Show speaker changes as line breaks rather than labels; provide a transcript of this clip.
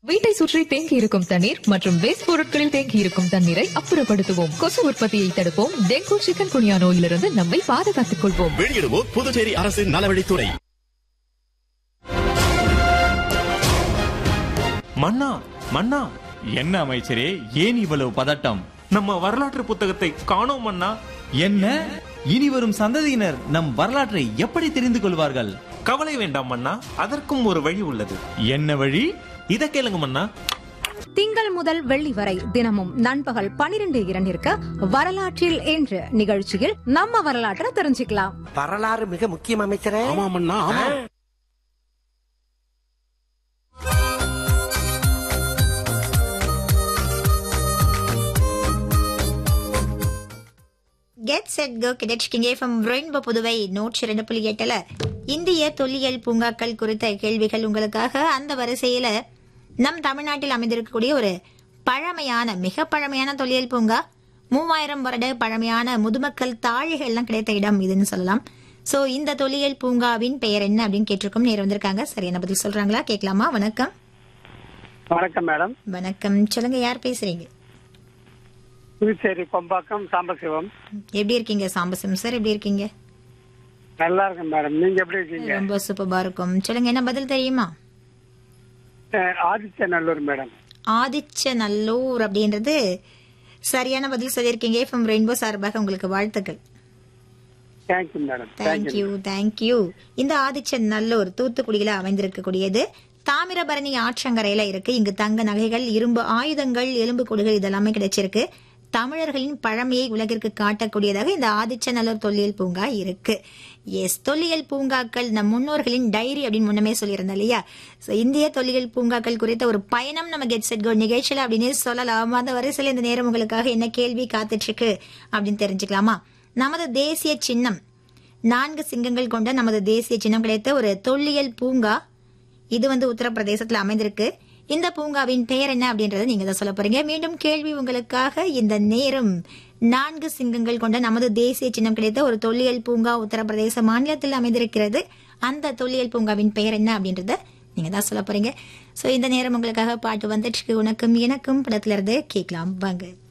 வீட்டை சுற்றி தேங்கி இருக்கும் தண்ணீர் மற்றும் வேஸ்ட் பொருட்களில் தேங்கி இருக்கும் தண்ணீரை அப்புறப்படுத்துவோம் கொசு உற்பத்தியை தடுப்போம் டெங்கு சிக்கன் குனியா நோயிலிருந்து நம்மை பாதுகாத்துக் கொள்வோம்
வெளியிடுவோர் புதுச்சேரி அரசின் நலவழித்துறை
மன்னா மன்னா
என்ன அமைச்சரே ஏன் இவ்வளவு பதட்டம்
நம்ம வரலாற்று புத்தகத்தை காணோம் மன்னா
என்ன இனி வரும் சந்ததியினர் நம் வரலாற்றை எப்படி தெரிந்து கொள்வார்கள்
கவலை வேண்டாம் மன்னா அதற்கும் ஒரு வழி உள்ளது
என்ன வழி
இத கேளுங்க மன்னா
திங்கள் முதல் வெள்ளி வரை தினமும் நண்பகல் பனிரெண்டு இரண்டிற்கு வரலாற்றில் என்று நிகழ்ச்சியில் நம்ம வரலாற்றை தெரிஞ்சுக்கலாம்
வரலாறு மிக முக்கியம் அமைச்சரே
ஆமாமண்ணா ஆமா
கெட் செட் கோ கிடைச்சிக்கிங்க ஃப்ரம் ரெயின்போ புதுவை நூற்றி இரண்டு புள்ளி எட்டுல இந்திய தொல்லியல் பூங்காக்கள் குறித்த கேள்விகள் உங்களுக்காக அந்த வரிசையில நம் தமிழ்நாட்டில் அமைந்திருக்கக்கூடிய ஒரு பழமையான மிக பழமையான தொல்லியல் பூங்கா மூவாயிரம் வருட பழமையான முதுமக்கள் தாழிகள்லாம் கிடைத்த இடம் இதுன்னு சொல்லலாம் சோ இந்த தொல்லியல் பூங்காவின் பெயர் என்ன அப்படின்னு கேட்டிருக்கோம் நேரம் வந்திருக்காங்க சரியான பதில் சொல்றாங்களா கேட்கலாமா வணக்கம்
வணக்கம் மேடம்
வணக்கம் சொல்லுங்க யார் பேசுறீங்க
புதுச்சேரி கொம்பாக்கம் சாம்பசிவம்
எப்படி இருக்கீங்க சாம்பசிவம் சார் எப்படி இருக்கீங்க
நல்லா இருக்கேன் மேடம் நீங்க எப்படி இருக்கீங்க
ரொம்ப சூப்பரா இருக்கும் சொல்லுங்க என்ன பதில் தெரியுமா
அஹ், ஆதித்யநல்லூர் மேடம்
ஆதிச்சநல்லூர் அப்படின்றது சரியான பதில் சொல்லியிருக்கீங்க ஃப்ரம் ரெயின்போ சார்பாக உங்களுக்கு வாழ்த்துக்கள்
thank you madam thank you
thank you thank you இந்த ஆதிச்சநல்லூர் தூத்துக்குடியில அமைந்திருக்கக்கூடியது தாமிரபரணி ஆற்றங்கரையில இருக்கு இங்கு தங்க நகைகள் இரும்பு ஆயுதங்கள் எலும்பு கூடுகள் இதெல்லாமே கிடைச்சிருக்கு தமிழர்களின் பழமையை உலகிற்கு காட்டக்கூடியதாக இந்த ஆதிச்சநல்லூர் தொல்லியல் பூங்கா இருக்கு எஸ் தொல்லியல் பூங்காக்கள் நம் முன்னோர்களின் டைரி அப்படின்னு முன்னமே சொல்லியிருந்தேன் இல்லையா So, இந்திய தொல்லியல் பூங்காக்கள் குறித்த ஒரு பயணம் நம்ம கெட் செட் கோ நிகழ்ச்சியில் அப்படின்னு சொல்லலாம் அந்த வரிசையில் இந்த நேரம் உங்களுக்காக என்ன கேள்வி காத்துட்டு இருக்கு அப்படின்னு தெரிஞ்சுக்கலாமா நமது தேசிய சின்னம் நான்கு சிங்கங்கள் கொண்ட நமது தேசிய சின்னம் கிடைத்த ஒரு தொல்லியல் பூங்கா இது வந்து உத்தரப்பிரதேசத்துல அமைந்திருக்கு இந்த பூங்காவின் பெயர் என்ன அப்படின்றத நீங்க தான் சொல்ல போறீங்க மீண்டும் கேள்வி உங்களுக்காக இந்த நேரம் நான்கு சிங்கங்கள் கொண்ட நமது தேசிய சின்னம் கிடைத்த ஒரு தொல்லியல் பூங்கா உத்தரப்பிரதேச மாநிலத்தில் அமைந்திருக்கிறது அந்த தொல்லியல் பூங்காவின் பெயர் என்ன அப்படின்றத நீங்க தான் சொல்ல போறீங்க சோ இந்த நேரம் உங்களுக்காக பாட்டு வந்துட்டு இருக்கு. உனக்கும் எனக்கும் படத்துல இருந்து கேட்கலாம் வாங்க